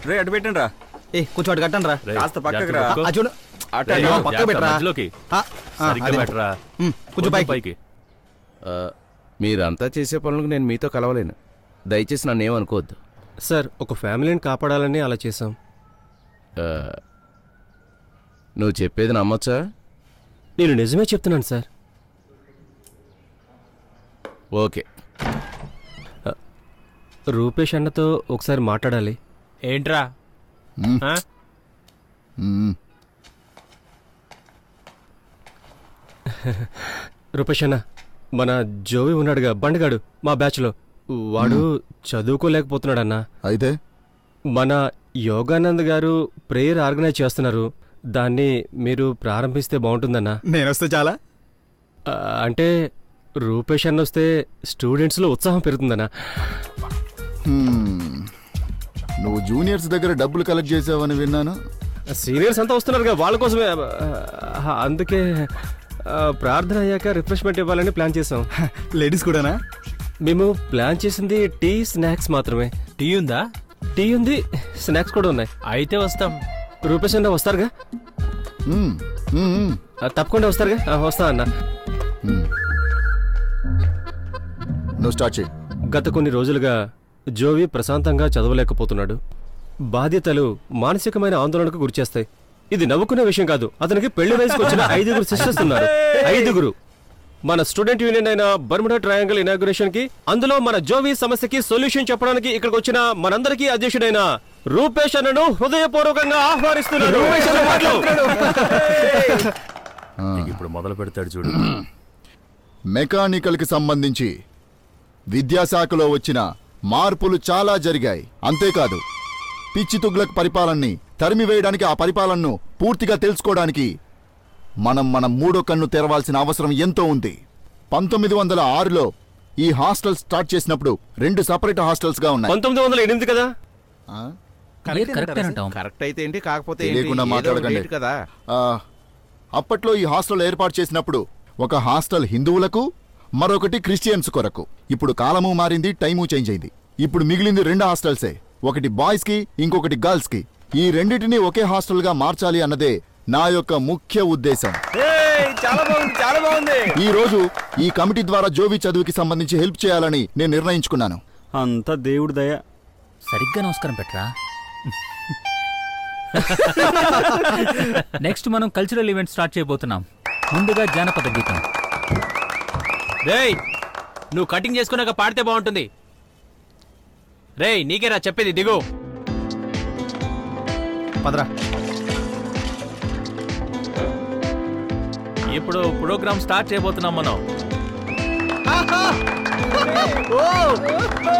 రే అటు పెట్టండి రా ఏ కొంచెం అటు కట్టండి రా రేయ్, కాస్త పక్కకి రా. జాగ్రత్తగా ఆ, చూడు అటు అయ్యో, అయ్యో. పక్కకు పెట్టరా మధ్యలోకి ఆ, ఆ, సరిగ్గా అదే. పెట్టరా ఉమ్, కొంచెం పైకి పైకి ఆ, మీరంతా చేసే పనులకు నేను మీతో కలవలేను దయచేసి నన్ను ఏమనుకోవద్దు సార్ ఒక ఫ్యామిలీని కాపాడాలని అలా చేసాం ఆ, నువ్వు చెప్పేది నమ్మొచ్చా నేను నిజమే చెప్తున్నాను సార్ ఓకే రూపేష్ అన్నతో ఒకసారి మాట్లాడాలి ఏంట్రా మ్మ్. ఆ? మ్మ్. రూపేష్ అన్న మన జోవి ఉన్నాడుగా బండగాడు మా బ్యాచ్లో వాడు చదువుకోలేకపోతున్నాడన్నా అయితే మన యోగానంద్ గారు ప్రేయర్ ఆర్గనైజ్ చేస్తున్నారు దాన్ని మీరు ప్రారంభిస్తే బాగుంటుందన్నా నేను వస్తే చాలా ఆ, అంటే రూపేష్ అన్న వస్తే స్టూడెంట్స్లో ఉత్సాహం పెరుగుతుందన్నా హ్మ్. నువ్వు జూనియర్స్ దగ్గర డబ్బులు కలెక్ట్ చేసావని విన్నాను సీనియర్స్ అంతా వస్తున్నారుగా వాళ్ళ కోసమే ఆ, అందుకే ఆ, ప్రార్థన అయ్యాక రిఫ్రెష్మెంట్ ఇవ్వాలని ప్లాన్ చేసాం లేడీస్ కూడానా మేము ప్లాన్ చేసింది టీ స్నాక్స్ మాత్రమే టీ ఉందా టీ ఉంది స్నాక్స్ కూడా ఉన్నాయి అయితే వస్తాం రూపేష్ అన్న వస్తారుగా మ్మ్. మ్మ్, మ్మ్. ఆ, తప్పకుండా వస్తారుగా ఆ, వస్తా అన్న మ్మ్. నువ్వు స్టార్ట్ చేయి గత కొన్ని రోజులుగా జోవి ప్రశాంతంగా చదవలేకపోతున్నాడు బాధ్యతలు మానసికమైన ఆందోళనకు గురిచేస్తాయి ఇది నవ్వుకునే విషయం కాదు అతనికి పెళ్లి వయసుకు వచ్చిన ఐదుగురు సిస్టర్స్ ఉన్నారు ఐదుగురు మన స్టూడెంట్ యూనియన్ అయిన బర్ముడా ట్రయాంగిల్ ఇనాగ్రేషన్ కి అందులో మన జోవి సమస్యకి సొల్యూషన్ చెప్పడానికి ఇక్కడికి వచ్చిన మనందరికీ అధ్యక్షుడైన రూపేష్ అన్నను హృదయపూర్వకంగా ఆహ్వానిస్తున్నాడు రూపేష్ అన్న మాటలు. నీకు ఇప్పుడు మొదలు పెడతాడు చూడు మెకానికల్కి సంబంధించి విద్యాశాఖలో వచ్చిన మార్పులు చాలా జరిగాయి అంతేకాదు పిచ్చి తుగ్లక్ పరిపాలనని తరిమివేయడానికి ఆ పరిపాలనను పూర్తిగా తెలుసుకోవడానికి మనం మన మూడో కన్ను తెరవాల్సిన అవసరం ఎంతో ఉంది పంతొమ్మిది వందల ఆరులో ఈ హాస్టల్ స్టార్ట్ చేసినప్పుడు రెండు సపరేట్ హాస్టల్స్గా ఉన్నాయి పంతొమ్మిది వందల ఎనిమిది కదా ఆ? కరెక్ట్ అంటాం కరెక్ట్ అయితే ఏంటి కాకపోతే ఏంటి? తెలియకుండా ఏదో ఒకటి మాట్లాడకండి. రేటు కదా ఆ, అప్పట్లో ఈ హాస్టల్ ఏర్పాటు చేసినప్పుడు ఒక హాస్టల్ హిందువులకు మరొకటి క్రిస్టియన్స్ కొరకు ఇప్పుడు కాలము మారింది టైము చేంజ్ అయింది ఇప్పుడు మిగిలింది రెండు హాస్టల్సే ఒకటి బాయ్స్ కి ఇంకొకటి గర్ల్స్ కి ఈ రెండింటినీ ఒకే హాస్టల్ గా మార్చాలి అన్నదే నా యొక్క ముఖ్య ఉద్దేశం ఏయ్, చాలా బాగుంది చాలా బాగుంది ఈ రోజు ఈ కమిటీ ద్వారా జోవి చదువుకి సంబంధించి హెల్ప్ చేయాలని నేను నిర్ణయించుకున్నాను అంతా దేవుడి దయ సరిగ్గా నమస్కారం పెట్టరా నెక్స్ట్ మనం కల్చరల్ ఈవెంట్ స్టార్ట్ చేయబోతున్నాం ముందుగా జానపద గీతం రేయ్ నువ్వు కటింగ్ చేసుకున్నాక పాడితే బాగుంటుంది రేయ్ నీకేరా చెప్పేది దిగు పదరా ఇప్పుడు ప్రోగ్రామ్ స్టార్ట్ చేయబోతున్నాం మనం